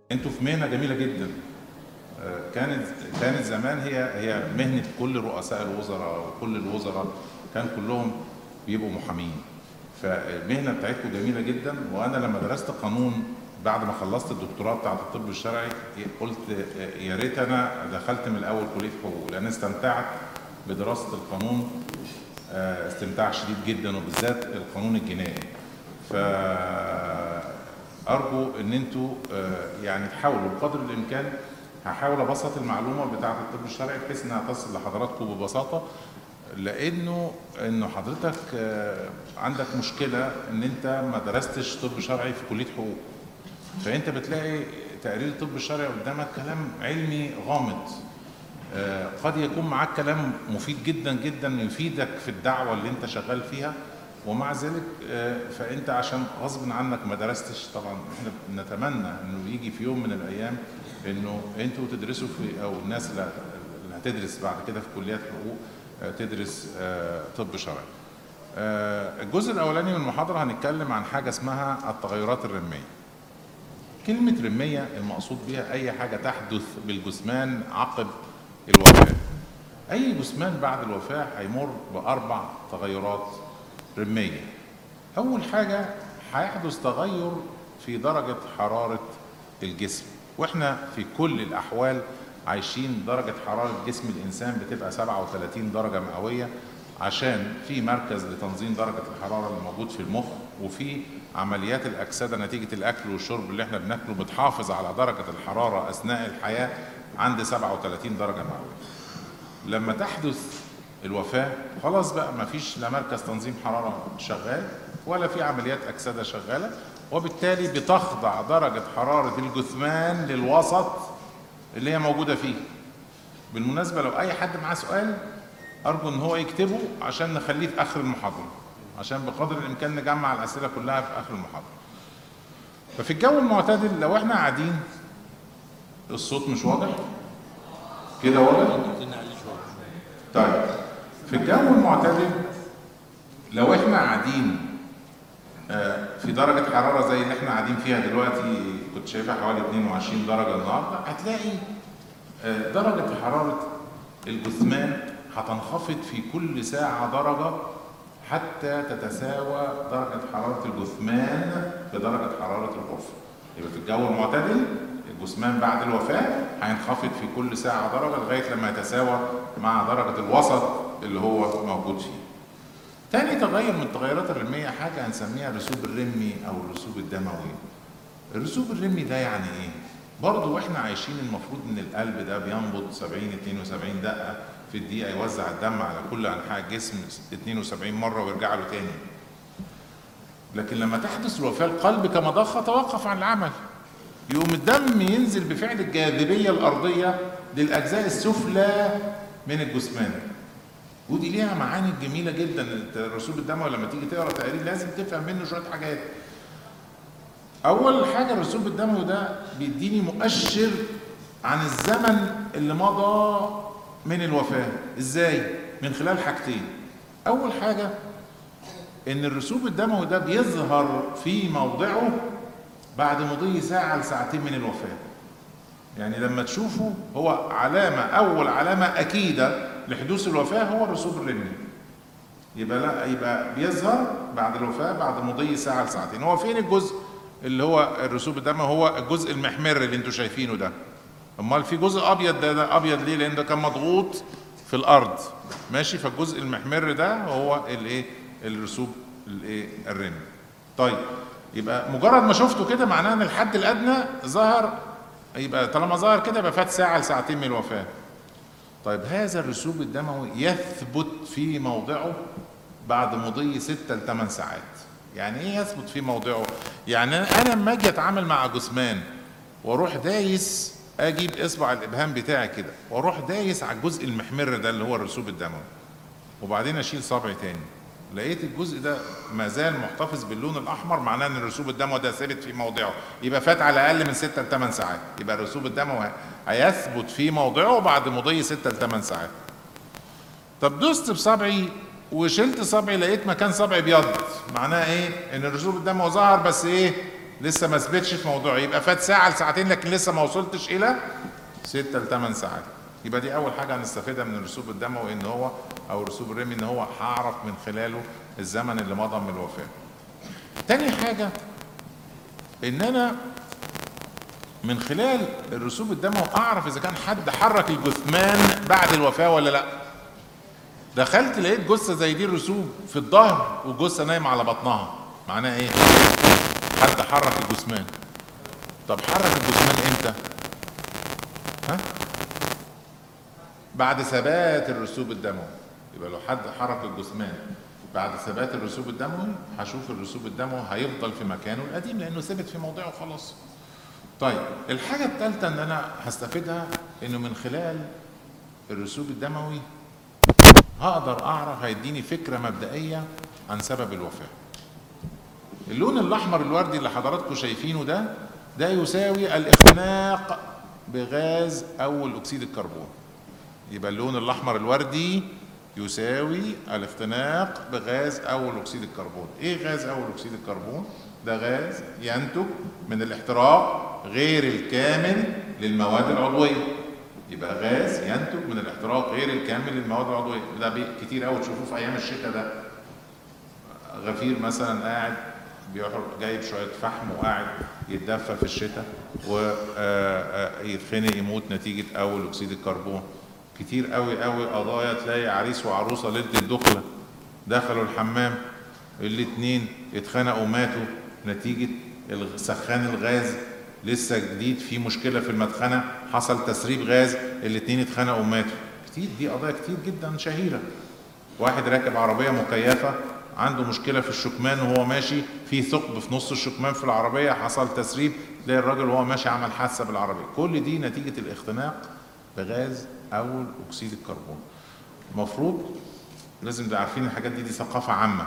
انتوا في مهنه جميله جدا آه، كانت كانت زمان هي هي مهنه كل رؤساء الوزراء وكل الوزراء كان كلهم بيبقوا محامين فالمهنه بتاعتكم جميله جدا وانا لما درست قانون بعد ما خلصت الدكتوراه بتاعت الطب الشرعي قلت آه، يا ريت انا دخلت من الاول كليه حقوق لان استمتعت بدراسه القانون آه، استمتاع شديد جدا وبالذات القانون الجنائي ف ارجو ان انتوا آه، يعني تحاولوا بقدر الامكان هحاول ابسط المعلومه بتاعه الطب الشرعي بحيث انها تصل لحضراتكم ببساطه لانه انه حضرتك آه، عندك مشكله ان انت ما درستش طب شرعي في كليه حقوق فانت بتلاقي تقرير الطب الشرعي قدامك كلام علمي غامض آه، قد يكون معاك كلام مفيد جدا جدا يفيدك في الدعوه اللي انت شغال فيها ومع ذلك آه، فانت عشان غصب عنك ما درستش طبعا احنا بنتمنى انه يجي في يوم من الايام انه انتوا تدرسوا في او الناس اللي اللي هتدرس بعد كده في كليات حقوق آه، تدرس آه، طب شرعي. آه، الجزء الاولاني من المحاضره هنتكلم عن حاجه اسمها التغيرات الرميه. كلمة رمية المقصود بها أي حاجة تحدث بالجثمان عقب الوفاة. أي جثمان بعد الوفاة هيمر بأربع تغيرات رمية. أول حاجة هيحدث تغير في درجة حرارة الجسم، وإحنا في كل الأحوال عايشين درجة حرارة جسم الإنسان بتبقى 37 درجة مئوية عشان في مركز لتنظيم درجة الحرارة اللي موجود في المخ وفي عمليات الأكسدة نتيجة الأكل والشرب اللي احنا بناكله بتحافظ على درجة الحرارة أثناء الحياة عند 37 درجة مئوية. لما تحدث الوفاة خلاص بقى ما فيش لا مركز تنظيم حرارة شغال ولا في عمليات أكسدة شغالة وبالتالي بتخضع درجة حرارة الجثمان للوسط اللي هي موجودة فيه بالمناسبة لو أي حد معاه سؤال أرجو إن هو يكتبه عشان نخليه في آخر المحاضرة عشان بقدر الإمكان نجمع الأسئلة كلها في آخر المحاضرة ففي الجو المعتدل لو إحنا قاعدين الصوت مش واضح كده واضح طيب في الجو المعتدل لو احنا قاعدين آه، في درجة حرارة زي اللي احنا قاعدين فيها دلوقتي كنت شايفها حوالي 22 درجة النهاردة هتلاقي آه، درجة حرارة الجثمان هتنخفض في كل ساعة درجة حتى تتساوى درجة حرارة الجثمان بدرجة حرارة الغرفة يبقى في الجو المعتدل الجثمان بعد الوفاة هينخفض في كل ساعة درجة لغاية لما يتساوى مع درجة الوسط اللي هو موجود فيه. تاني تغير من التغيرات الرمية حاجة هنسميها الرسوب الرمي أو الرسوب الدموي. الرسوب الرمي ده يعني إيه؟ برضه واحنا عايشين المفروض ان القلب ده بينبض 70 72 دقة في الدقيقة يوزع الدم على كل أنحاء الجسم 72 مرة ويرجع له تاني. لكن لما تحدث الوفاة القلب كمضخة توقف عن العمل. يقوم الدم ينزل بفعل الجاذبية الأرضية للأجزاء السفلى من الجثمان ودي ليها معاني جميلة جدا الرسوب الدموي لما تيجي تقرا تقرير لازم تفهم منه شوية حاجات أول حاجة الرسوب الدموي ده بيديني مؤشر عن الزمن اللي مضى من الوفاة إزاي؟ من خلال حاجتين أول حاجة إن الرسوب الدموي ده بيظهر في موضعه بعد مضي ساعة لساعتين من الوفاة يعني لما تشوفه هو علامة أول علامة أكيدة لحدوث الوفاة هو الرسوب الرمي يبقى لا يبقى بيظهر بعد الوفاة بعد مضي ساعة لساعتين هو فين الجزء اللي هو الرسوب الدم هو الجزء المحمر اللي انتوا شايفينه ده امال في جزء ابيض ده, ده ابيض ليه لان ده كان مضغوط في الارض ماشي فالجزء المحمر ده هو الايه الرسوب الايه الرمي طيب يبقى مجرد ما شفته كده معناه ان الحد الادنى ظهر يبقى طالما ظهر كده يبقى فات ساعه لساعتين من الوفاه. طيب هذا الرسوب الدموي يثبت في موضعه بعد مضي 6 ل 8 ساعات. يعني ايه يثبت في موضعه؟ يعني انا لما اجي اتعامل مع جثمان واروح دايس اجيب اصبع الابهام بتاعي كده واروح دايس على الجزء المحمر ده اللي هو الرسوب الدموي. وبعدين اشيل صبعي تاني. لقيت الجزء ده ما زال محتفظ باللون الاحمر معناه ان الرسوب الدموي ده ثابت في موضعه يبقى فات على الاقل من 6 ل 8 ساعات يبقى الرسوب الدموي هيثبت في موضعه بعد مضي 6 ل 8 ساعات طب دوست بصبعي وشلت صبعي لقيت مكان صبعي ابيض معناه ايه ان الرسوب الدموي ظهر بس ايه لسه ما ثبتش في موضوع يبقى فات ساعه لساعتين لكن لسه ما وصلتش الى 6 ل 8 ساعات يبقى دي اول حاجه هنستفيدها من الرسوب الدموي ان هو او الرسوب الرمي ان هو هعرف من خلاله الزمن اللي مضى من الوفاه تاني حاجه ان انا من خلال الرسوب الدموي اعرف اذا كان حد حرك الجثمان بعد الوفاه ولا لا دخلت لقيت جثه زي دي الرسوب في الظهر وجثه نايمه على بطنها معناها ايه حد حرك الجثمان طب حرك الجثمان امتى ها بعد ثبات الرسوب الدموي يبقى لو حد حرك الجثمان بعد ثبات الرسوب الدموي هشوف الرسوب الدموي هيفضل في مكانه القديم لانه ثبت في موضعه خلاص طيب الحاجة الثالثة ان انا هستفيدها انه من خلال الرسوب الدموي هقدر اعرف هيديني فكرة مبدئية عن سبب الوفاة اللون الاحمر الوردي اللي حضراتكم شايفينه ده ده يساوي الاختناق بغاز اول اكسيد الكربون يبقى اللون الاحمر الوردي يساوي الاختناق بغاز اول اكسيد الكربون ايه غاز اول اكسيد الكربون ده غاز ينتج من الاحتراق غير الكامل للمواد العضويه يبقى غاز ينتج من الاحتراق غير الكامل للمواد العضويه ده بي- كتير قوي تشوفوه في ايام الشتاء ده غفير مثلا قاعد بيحرق جايب شويه فحم وقاعد يتدفى في الشتاء ويتخنق يموت نتيجه اول اكسيد الكربون كتير قوي قوي قضايا تلاقي عريس وعروسه ليله الدخله دخلوا الحمام الاتنين اتخنقوا ماتوا نتيجه الغ- سخان الغاز لسه جديد في مشكله في المدخنه حصل تسريب غاز الاتنين اتخنقوا وماتوا كتير دي قضايا كتير جدا شهيره واحد راكب عربيه مكيفه عنده مشكله في الشكمان وهو ماشي في ثقب في نص الشكمان في العربيه حصل تسريب تلاقي الراجل وهو ماشي عمل حادثه بالعربيه كل دي نتيجه الاختناق بغاز اول اكسيد الكربون المفروض لازم نبقى عارفين الحاجات دي دي ثقافه عامه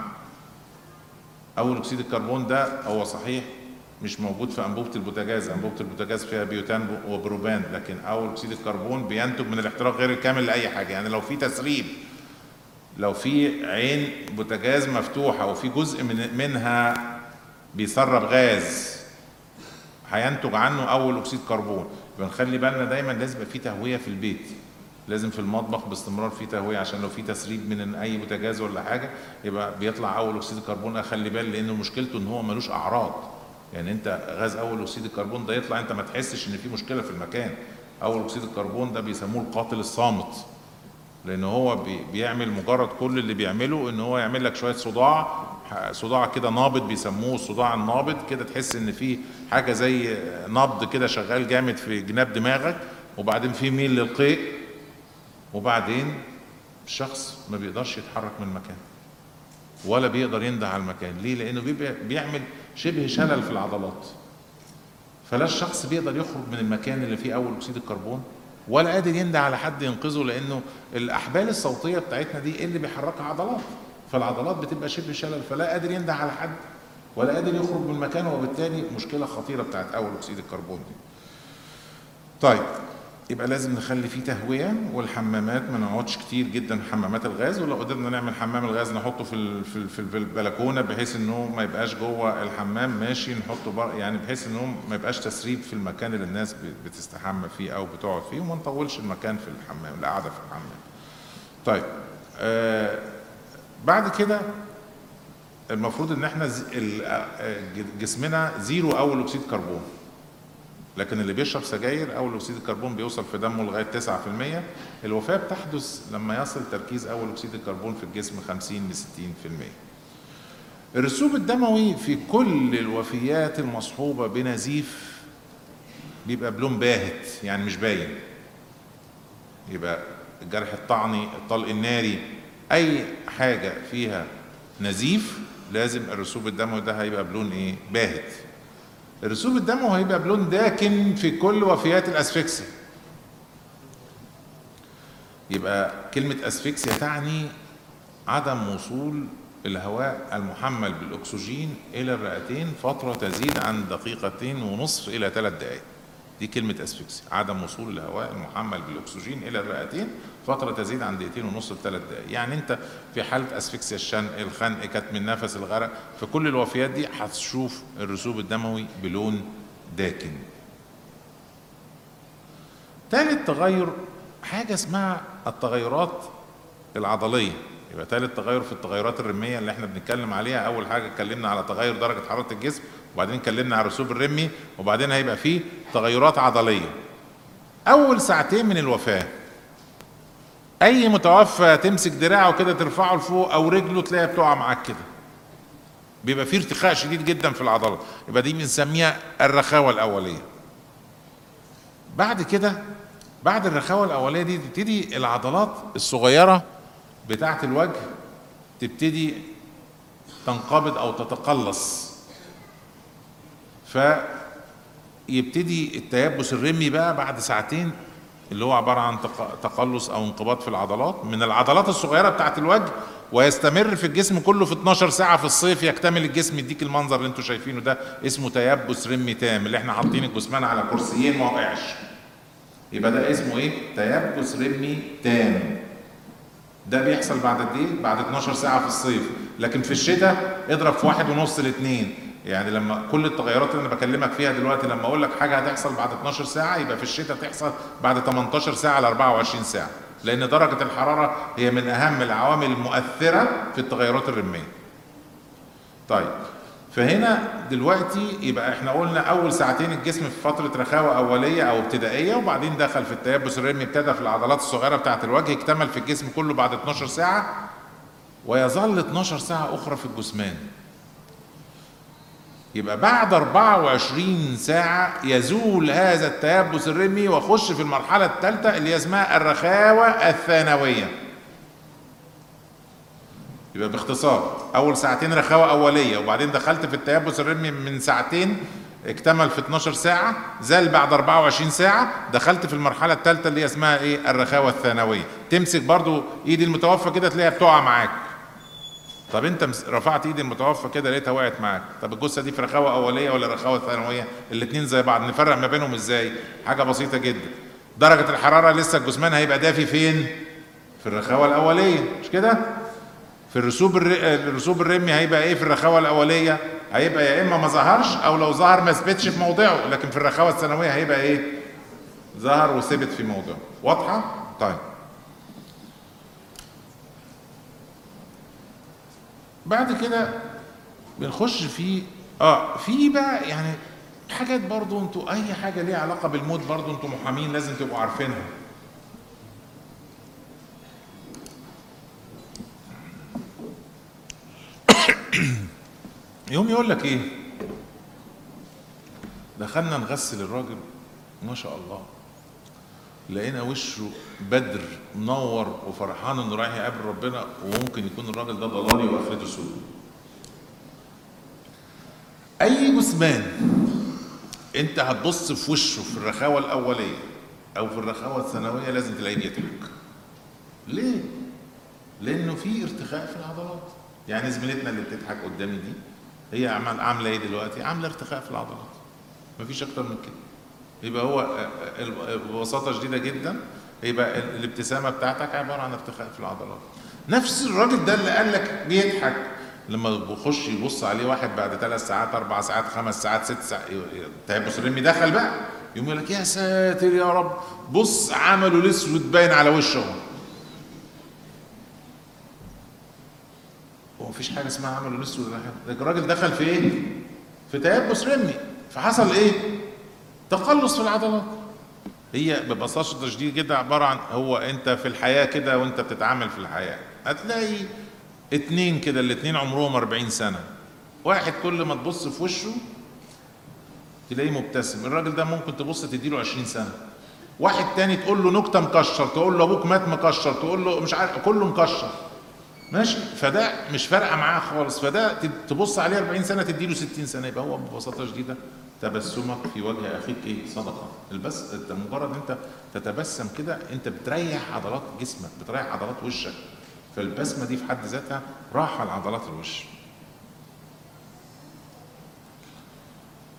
اول اكسيد الكربون ده هو صحيح مش موجود في انبوبه البوتاجاز انبوبه البوتاجاز فيها بيوتان وبروبان لكن اول اكسيد الكربون بينتج من الاحتراق غير الكامل لاي حاجه يعني لو في تسريب لو في عين بوتاجاز مفتوحه وفي جزء من منها بيسرب غاز هينتج عنه اول اكسيد كربون يبقى نخلي بالنا دايما لازم يبقى في تهويه في البيت لازم في المطبخ باستمرار في تهويه عشان لو في تسريب من اي بوتاجاز ولا حاجه يبقى بيطلع اول اكسيد الكربون اخلي بالي لانه مشكلته ان هو ملوش اعراض يعني انت غاز اول اكسيد الكربون ده يطلع انت ما تحسش ان في مشكله في المكان اول اكسيد الكربون ده بيسموه القاتل الصامت لان هو بي- بيعمل مجرد كل اللي بيعمله ان هو يعمل لك شويه صداع ح- صداع كده نابض بيسموه الصداع النابض كده تحس ان في حاجه زي نبض كده شغال جامد في جناب دماغك وبعدين في ميل للقيء وبعدين الشخص ما بيقدرش يتحرك من مكانه ولا بيقدر ينده على المكان ليه لانه بيبقى بيعمل شبه شلل في العضلات فلا الشخص بيقدر يخرج من المكان اللي فيه اول اكسيد الكربون ولا قادر ينده على حد ينقذه لانه الاحبال الصوتيه بتاعتنا دي إيه اللي بيحركها عضلات فالعضلات بتبقى شبه شلل فلا قادر ينده على حد ولا قادر يخرج من مكانه وبالتالي مشكله خطيره بتاعت اول اكسيد الكربون دي طيب يبقى لازم نخلي فيه تهويه والحمامات ما نقعدش كتير جدا في حمامات الغاز ولو قدرنا نعمل حمام الغاز نحطه في ال- في ال- في البلكونه بحيث انه ما يبقاش جوه الحمام ماشي نحطه بره يعني بحيث انه ما يبقاش تسريب في المكان اللي الناس ب- بتستحمى فيه او بتقعد فيه وما نطولش المكان في الحمام القعده في الحمام. طيب آه بعد كده المفروض ان احنا ز- ال- آه، جسمنا زيرو اول اكسيد كربون لكن اللي بيشرب سجاير اول اكسيد الكربون بيوصل في دمه لغايه 9% الوفاه بتحدث لما يصل تركيز اول اكسيد الكربون في الجسم 50 ل 60% الرسوب الدموي في كل الوفيات المصحوبه بنزيف بيبقى بلون باهت يعني مش باين يبقى الجرح الطعني الطلق الناري اي حاجه فيها نزيف لازم الرسوب الدموي ده هيبقى بلون ايه باهت الرسوب الدموي هيبقى بلون داكن في كل وفيات الاسفكسيا يبقى كلمة اسفكسيا تعني عدم وصول الهواء المحمل بالاكسجين الى الرئتين فترة تزيد عن دقيقتين ونصف الى ثلاث دقائق دي كلمة اسفكسيا عدم وصول الهواء المحمل بالاكسجين الى الرئتين فترة تزيد عن دقيقتين ونص لثلاث دقائق يعني انت في حالة اسفكسيا الشنق الخنق كتم النفس الغرق في كل الوفيات دي هتشوف الرسوب الدموي بلون داكن ثالث تغير حاجة اسمها التغيرات العضلية يبقى ثالث تغير في التغيرات الرمية اللي احنا بنتكلم عليها أول حاجة اتكلمنا على تغير درجة حرارة الجسم وبعدين اتكلمنا على الرسوب الرمي وبعدين هيبقى فيه تغيرات عضلية أول ساعتين من الوفاة أي متوفى تمسك دراعه كده ترفعه لفوق أو رجله تلاقيها بتقع معاك كده بيبقى فيه ارتخاء شديد جدا في العضلات يبقى دي بنسميها الرخاوة الأولية بعد كده بعد الرخاوة الأولية دي تبتدي العضلات الصغيرة بتاعة الوجه تبتدي تنقبض أو تتقلص فيبتدي التيبس الرمي بقى بعد ساعتين اللي هو عبارة عن تق- تقلص أو انقباض في العضلات من العضلات الصغيرة بتاعة الوجه ويستمر في الجسم كله في 12 ساعة في الصيف يكتمل الجسم يديك المنظر اللي انتوا شايفينه ده اسمه تيبس رمي تام اللي احنا حاطين الجثمان على كرسيين ما وقعش يبقى ده اسمه ايه؟ تيبس رمي تام ده بيحصل بعد قد ايه؟ بعد 12 ساعة في الصيف لكن في الشتاء اضرب في واحد ونص لاثنين يعني لما كل التغيرات اللي انا بكلمك فيها دلوقتي لما اقول لك حاجه هتحصل بعد 12 ساعه يبقى في الشتاء تحصل بعد 18 ساعه ل 24 ساعه لان درجه الحراره هي من اهم العوامل المؤثره في التغيرات الرميه. طيب فهنا دلوقتي يبقى احنا قلنا اول ساعتين الجسم في فتره رخاوه اوليه او ابتدائيه وبعدين دخل في التيبس الرمي ابتدى في العضلات الصغيره بتاعه الوجه اكتمل في الجسم كله بعد 12 ساعه ويظل 12 ساعه اخرى في الجثمان. يبقى بعد 24 ساعة يزول هذا التيبس الرمي ويخش في المرحلة الثالثة اللي هي اسمها الرخاوة الثانوية. يبقى باختصار أول ساعتين رخاوة أولية وبعدين دخلت في التيبس الرمي من ساعتين اكتمل في 12 ساعة زال بعد 24 ساعة دخلت في المرحلة الثالثة اللي هي اسمها ايه الرخاوة الثانوية تمسك برضو ايد المتوفى كده تلاقيها بتقع معاك طب انت مس- رفعت ايد المتوفى كده لقيتها وقعت معاك طب الجثه دي في رخاوه اوليه ولا رخاوه ثانويه الاثنين زي بعض نفرق ما بينهم ازاي حاجه بسيطه جدا درجه الحراره لسه الجثمان هيبقى دافي فين في الرخاوه الاوليه مش كده في الرسوب الر... الرسوب الرمي هيبقى ايه في الرخاوه الاوليه هيبقى يا اما ما ظهرش او لو ظهر ما ثبتش في موضعه لكن في الرخاوه الثانويه هيبقى ايه ظهر وثبت في موضعه واضحه طيب بعد كده بنخش في اه في بقى يعني حاجات برضو انتوا اي حاجه ليها علاقه بالموت برضو انتوا محامين لازم تبقوا عارفينها يوم يقول لك ايه دخلنا نغسل الراجل ما شاء الله لقينا وشه بدر منور وفرحان انه رايح يقابل ربنا وممكن يكون الراجل ده ضلالي واخرته سود اي جثمان انت هتبص في وشه في الرخاوه الاوليه او في الرخاوه الثانويه لازم تلاقيه بيضحك ليه لانه في ارتخاء في العضلات يعني زميلتنا اللي بتضحك قدامي دي هي عمل عامله ايه دلوقتي عامله ارتخاء في العضلات مفيش اكتر من كده يبقى هو آه، آه، ببساطه شديده جدا يبقى ال- الابتسامه بتاعتك عباره عن ارتخاء في العضلات نفس الراجل ده اللي قال لك بيضحك لما بيخش يبص عليه واحد بعد ثلاث ساعات اربع ساعات خمس ساعات ست ساعات تيبس الرمي دخل بقى يقوم يقول لك يا ساتر يا رب بص عمله الاسود باين على وشه اهو هو مفيش حاجه اسمها عمله الاسود ولا حاجه ده الراجل دخل في ايه؟ في تيبس رمي فحصل ايه؟ تقلص في العضلات هي ببساطه شديد جدا عباره عن هو انت في الحياه كده وانت بتتعامل في الحياه هتلاقي اتنين كده الاتنين عمرهم 40 سنه واحد كل ما تبص في وشه تلاقيه مبتسم الراجل ده ممكن تبص تديله 20 سنه واحد تاني تقول له نكته مكشر تقول له ابوك مات مكشر تقول له مش عارف كله مكشر ماشي فده مش فارقه معاه خالص فده ت- تبص عليه 40 سنه تديله 60 سنه يبقى هو ببساطه شديده تبسمك في وجه اخيك ايه صدقه البس انت مجرد انت تتبسم كده انت بتريح عضلات جسمك بتريح عضلات وشك فالبسمه دي في حد ذاتها راحه لعضلات الوش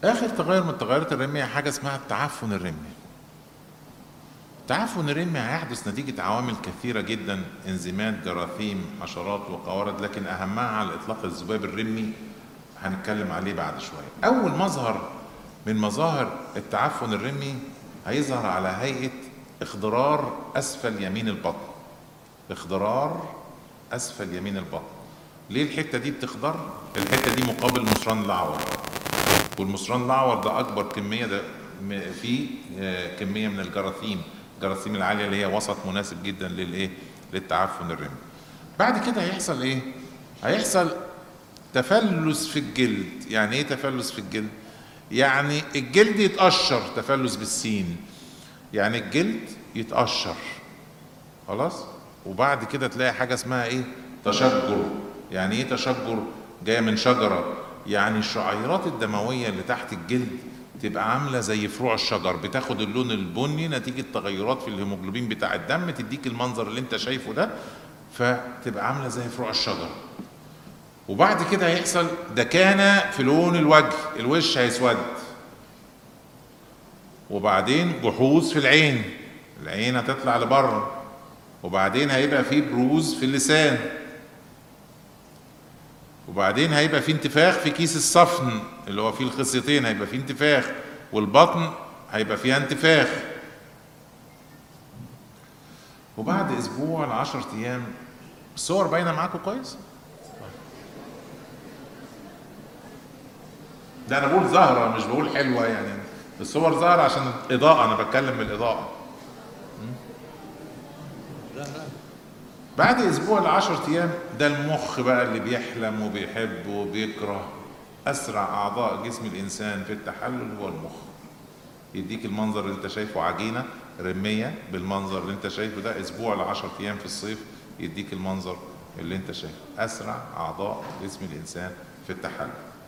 اخر تغير من التغيرات الرميه حاجه اسمها التعفن الرمي التعفن الرمي هيحدث نتيجه عوامل كثيره جدا انزيمات جراثيم حشرات وقوارض لكن اهمها على الاطلاق الذباب الرمي هنتكلم عليه بعد شويه اول مظهر من مظاهر التعفن الرمي هيظهر على هيئه اخضرار اسفل يمين البطن اخضرار اسفل يمين البطن ليه الحته دي بتخضر الحته دي مقابل مصران الاعور والمصران الاعور ده اكبر كميه ده م- فيه آه، كميه من الجراثيم الجراثيم العاليه اللي هي وسط مناسب جدا للايه للتعفن الرمي بعد كده هيحصل ايه هيحصل تفلس في الجلد يعني ايه تفلس في الجلد يعني الجلد يتقشر تفلس بالسين يعني الجلد يتقشر خلاص وبعد كده تلاقي حاجه اسمها ايه تشجر يعني ايه تشجر جايه من شجره يعني الشعيرات الدمويه اللي تحت الجلد تبقى عامله زي فروع الشجر بتاخد اللون البني نتيجه تغيرات في الهيموجلوبين بتاع الدم تديك المنظر اللي انت شايفه ده فتبقى عامله زي فروع الشجر وبعد كده هيحصل دكانه في لون الوجه الوش هيسود وبعدين جحوظ في العين العين هتطلع لبره وبعدين هيبقى فيه بروز في اللسان وبعدين هيبقى فيه انتفاخ في كيس الصفن اللي هو فيه الخصيتين هيبقى فيه انتفاخ والبطن هيبقى فيها انتفاخ وبعد اسبوع ل 10 ايام الصور باينه معاكم كويس؟ ده انا بقول زهره مش بقول حلوه يعني الصور ظاهره عشان الاضاءه انا بتكلم من الاضاءه بعد اسبوع ل 10 ايام ده المخ بقى اللي بيحلم وبيحب وبيكره اسرع اعضاء جسم الانسان في التحلل هو المخ يديك المنظر اللي انت شايفه عجينه رميه بالمنظر اللي انت شايفه ده اسبوع ل 10 ايام في الصيف يديك المنظر اللي انت شايفه اسرع اعضاء جسم الانسان في التحلل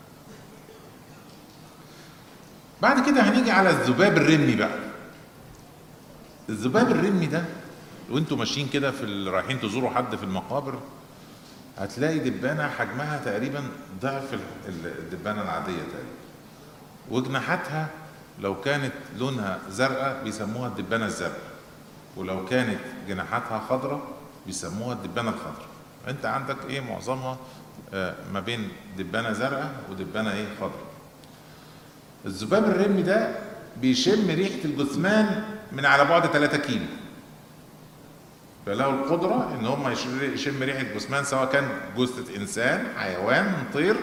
بعد كده هنيجي على الذباب الرمي بقى الذباب الرمي ده وانتوا ماشيين كده في ال- رايحين تزوروا حد في المقابر هتلاقي دبانه حجمها تقريبا ضعف ال- ال- الدبانه العاديه تقريبا وجناحاتها لو كانت لونها زرقاء بيسموها الدبانه الزرقاء ولو كانت جناحاتها خضراء بيسموها الدبانه الخضراء انت عندك ايه معظمها آه، ما بين دبانه زرقاء ودبانه ايه خضراء الذباب الرمي ده بيشم ريحه الجثمان من على بعد 3 كيلو فله القدرة إن هم يش- يشم ريحة جثمان سواء كان جثة إنسان حيوان طير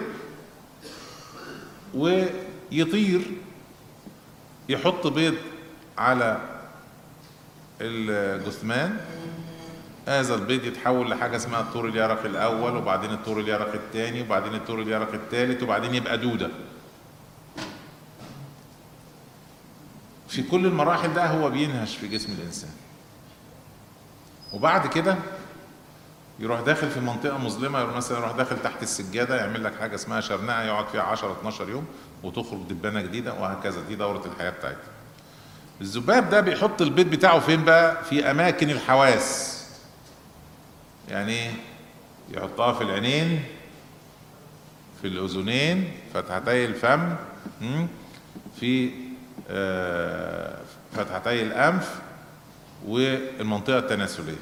ويطير يحط بيض على الجثمان هذا البيض يتحول لحاجة اسمها الطور اليرق الأول وبعدين الطور اليرق الثاني وبعدين الطور اليرق الثالث وبعدين يبقى دودة في كل المراحل ده هو بينهش في جسم الإنسان وبعد كده يروح داخل في منطقة مظلمة يروح مثلا يروح داخل تحت السجادة يعمل لك حاجة اسمها شرنقة يقعد فيها 10 12 يوم وتخرج دبانة جديدة وهكذا دي دورة الحياة بتاعتها. الذباب ده بيحط البيض بتاعه فين بقى؟ في أماكن الحواس. يعني ايه؟ يحطها في العينين في الأذنين فتحتي الفم مم، في آه، فتحتي الأنف والمنطقة التناسلية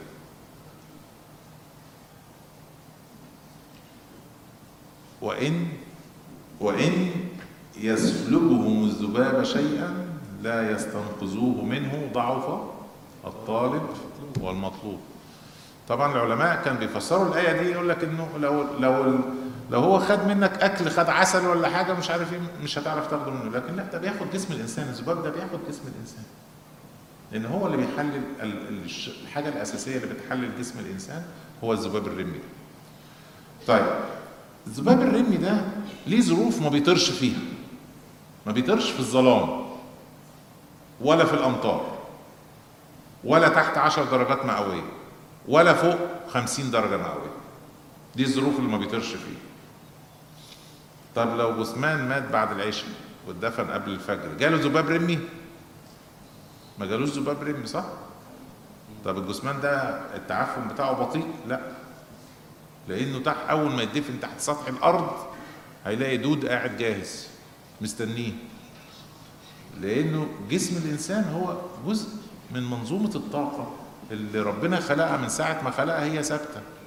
وإن وإن يسلبهم الذباب شيئا لا يستنقذوه منه ضعف الطالب والمطلوب طبعا العلماء كان بيفسروا الآية دي يقول لك إنه لو لو لو هو خد منك أكل خد عسل ولا حاجة مش عارف إيه مش هتعرف تاخده منه لكن لا ده بياخد جسم الإنسان الذباب ده بياخد جسم الإنسان لان هو اللي بيحلل ال- ال- الش- الحاجه الاساسيه اللي بتحلل جسم الانسان هو الذباب الرمي ده. طيب الذباب الرمي ده ليه ظروف ما بيطيرش فيها ما بيطيرش في الظلام ولا في الامطار ولا تحت 10 درجات مئويه ولا فوق 50 درجه مئويه دي الظروف اللي ما بيطيرش فيها طب لو جثمان مات بعد العشاء واتدفن قبل الفجر جاله ذباب رمي ما جالوش ذباب رمي صح؟ طب الجثمان ده التعفن بتاعه بطيء؟ لا لانه تحت اول ما يدفن تحت سطح الارض هيلاقي دود قاعد جاهز مستنيه لانه جسم الانسان هو جزء من منظومه الطاقه اللي ربنا خلقها من ساعه ما خلقها هي ثابته